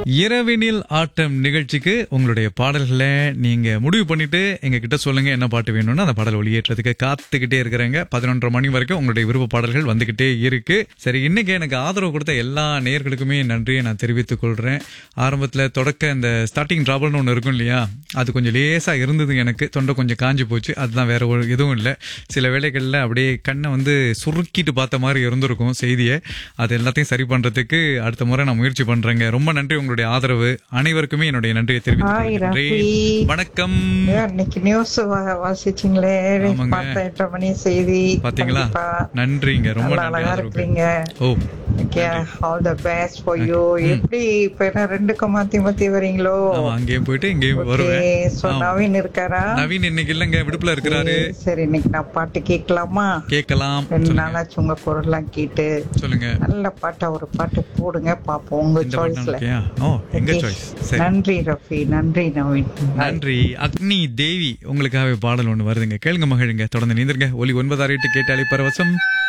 இரவினில் ஆட்டம் நிகழ்ச்சிக்கு உங்களுடைய பாடல்களை நீங்க முடிவு பண்ணிட்டு எங்க கிட்ட சொல்லுங்க என்ன பாட்டு வேணும்னு அந்த பாடல் ஒளியேற்றதுக்கு காத்துக்கிட்டே இருக்கிறாங்க பதினொன்றரை மணி வரைக்கும் உங்களுடைய விருப்ப பாடல்கள் வந்துகிட்டே இருக்கு சரி இன்னைக்கு எனக்கு ஆதரவு கொடுத்த எல்லா நேயர்களுக்குமே நன்றியை நான் தெரிவித்துக் கொள்றேன் ஆரம்பத்துல தொடக்க இந்த ஸ்டார்டிங் ட்ராவல்னு ஒன்று இருக்கும் இல்லையா அது கொஞ்சம் லேசா இருந்தது எனக்கு தொண்டை கொஞ்சம் காஞ்சி போச்சு அதுதான் வேற ஒரு எதுவும் இல்லை சில வேளைகள்ல அப்படியே கண்ணை வந்து சுருக்கிட்டு பார்த்த மாதிரி இருந்திருக்கும் செய்தியை அது எல்லாத்தையும் சரி பண்றதுக்கு அடுத்த முறை நான் முயற்சி பண்றேங்க ரொம்ப நன்றி உங்களுடைய ஆதரவு அனைவருக்குமே என்னுடைய நன்றியை தெரிவித்துக் ஹாய் கொள்கின்றேன். ரஃபி. வணக்கம் இன்னைக்கு நியூஸ் வாசிச்சீங்களே ஆமாங்க. பார்த்த எட்டரை மணி செய்தி பாத்தீங்களா கண்டிப்பா. நன்றிங்க ரொம்ப நல்லா நன்றி அழகா ஆதரவுக்கு இருக்கிறீங்க oh all the best for you எப்படி இப்ப என்ன ரெண்டுக்கும் மாத்தி மாத்தி வரீங்களோ ஆமா அங்கேயும் போயிட்டு இங்கேயும் ஓகே வருவேன் சோ நவீன் இருக்காரா நவீன் இன்னைக்கு இல்லங்க விடுப்புல இருக்கிறாரு சரி இன்னைக்கு நான் பாட்டு கேட்கலாமா கேட்கலாம் ரெண்டு நாளாச்சு உங்க குரல்லாம் கேட்டு சொல்லுங்க நல்ல பாட்டா ஒரு பாட்டு போடுங்க பாப்போம் உங்க இந்த பாட்டு சாய்ஸ்ல இருக்கியா ஓ எங்க சாய்ஸ் சரி நன்றி ரஃபி நன்றி நவீன் நன்றி அக்னி தேவி உங்களுக்காகவே பாடல் ஒண்ணு வருதுங்க கேளுங்க மகிழுங்க தொடர்ந்து நீந்திருங்க ஒலி ஒன்பதாறு எட்டு கேட்டாலே பரவசம்